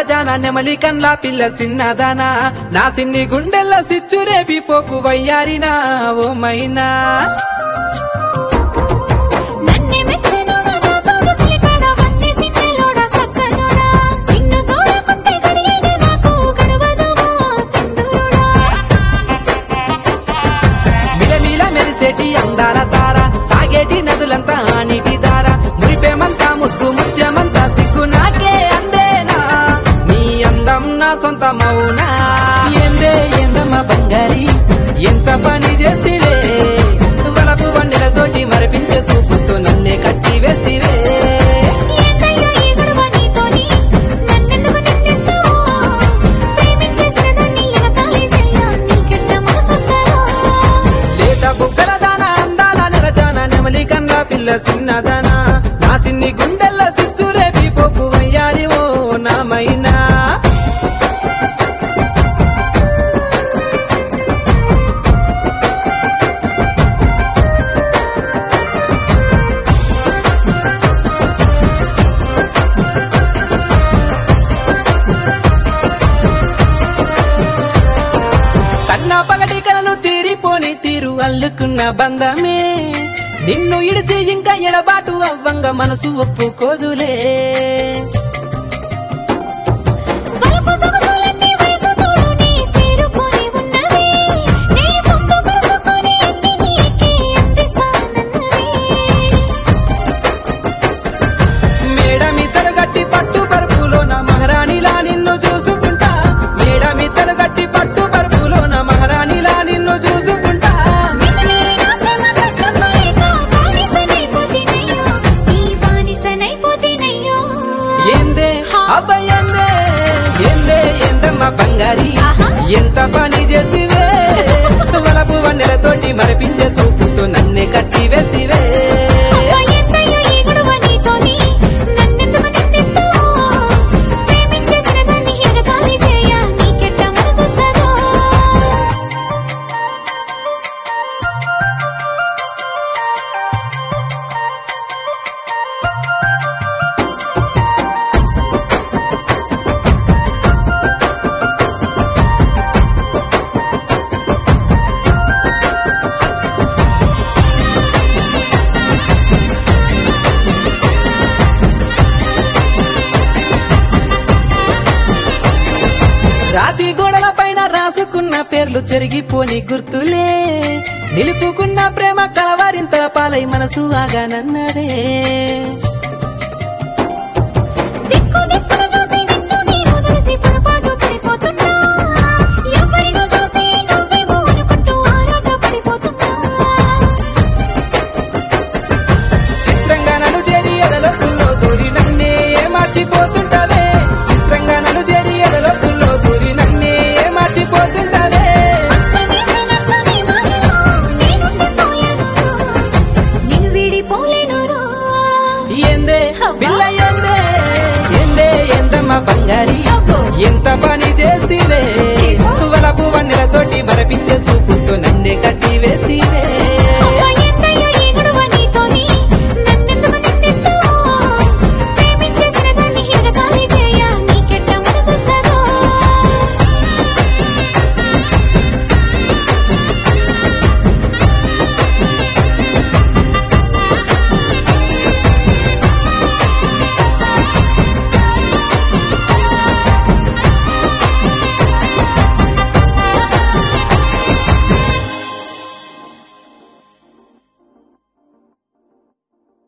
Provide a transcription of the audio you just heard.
జాన నెమలి కన్లా పిల్ల సిన్నదానా నా సిన్ని గుండెల్ల సిచ్చు రేపి పోకు వయ్యారినా ఓ మైనా నన్నే మెచ్చనోడా నా తోడు సిలికాడా వన్నే సిన్నెలోడా సక్కనోడా నిన్ను చూడకుంటే గడియైన నాకు గడవదు సింధూరుడా మిలమిల మెరిసేటి అందాల తార సాగేటి నదులంతా నీటి దార మురిపేమంతా ముద్దు ముత్యమంతా సిగ్గు నాకే అందేనా నీ అందం నా సొంత మౌనా ఎందే ఎందమ్మ బంగారి ఎంత పని చేస్తివే వలపు వన్నెలతోటి మరిపించే చూపుతో నన్నే కట్టి వేస్తివే ఏందయ్యో ఈ గొడవ నీతోని నన్నెందుకు నిందిస్తావు ప్రేమించేసిన దాన్ని ఎగతాళి చెయ్య నీకెట్ట మనసొస్తారో లేత బుగ్గల దాన అందాల నెరజాన నెమలి కన్నా పిల్ల సిన్నదానా నా సిన్ని గుండెల్ల సిచ్చు రేపి పోకు వయ్యారి ఓ నామైనా కన్నా పగటి కలను తీరిపోని తీరు అల్లుకున్న బంధమే నిన్ను ఇడిచి ఇంకా ఎడబాటు అవ్వంగ మనసు ఒప్పుకోదులే వలపు సొగసులన్నీ వయసు తోడుని సేరుకొని ఉన్నవి నీ ముందు పరుచుకొని ఎన్ని నీకే అందిస్తానన్నవి మేడమిద్దరు గట్టి పట్టు పరుపులోన మహారాణిలా నిన్ను చూసుకుంటా మేడమిద్దరు గట్టి పట్టు పరుపులోన మహారాణిలా నిన్ను చూసుకుంటా మితిమీరి నా ప్రేమ కట్టలేక బానిసనైపోతినయ్యో నీ బానిసనైపోతినయ్యో ఏందే అబ్బాయందే ఏందే ఎందమ్మ బంగారి ఆహా. ఎంత పని చేస్తివే వలపు వన్నెలతోటి మరిపించే సూపుతో నన్నే కట్టి వేస్తివే అబ్బా ఎంతయ్యో ఈ గొడవ నీతోని నన్నెందుకు నిందిస్తావు ప్రేమించేసిన దాన్ని ఎగతాళి చేయ నీకెట్ట మనసొస్తారో రాతి గోడల పైన రాసుకున్న పేర్లు చెరిగిపోని గుర్తులే నిలుపుకున్న ప్రేమ కలవారింత పాలై మనసు ఆగానన్నదే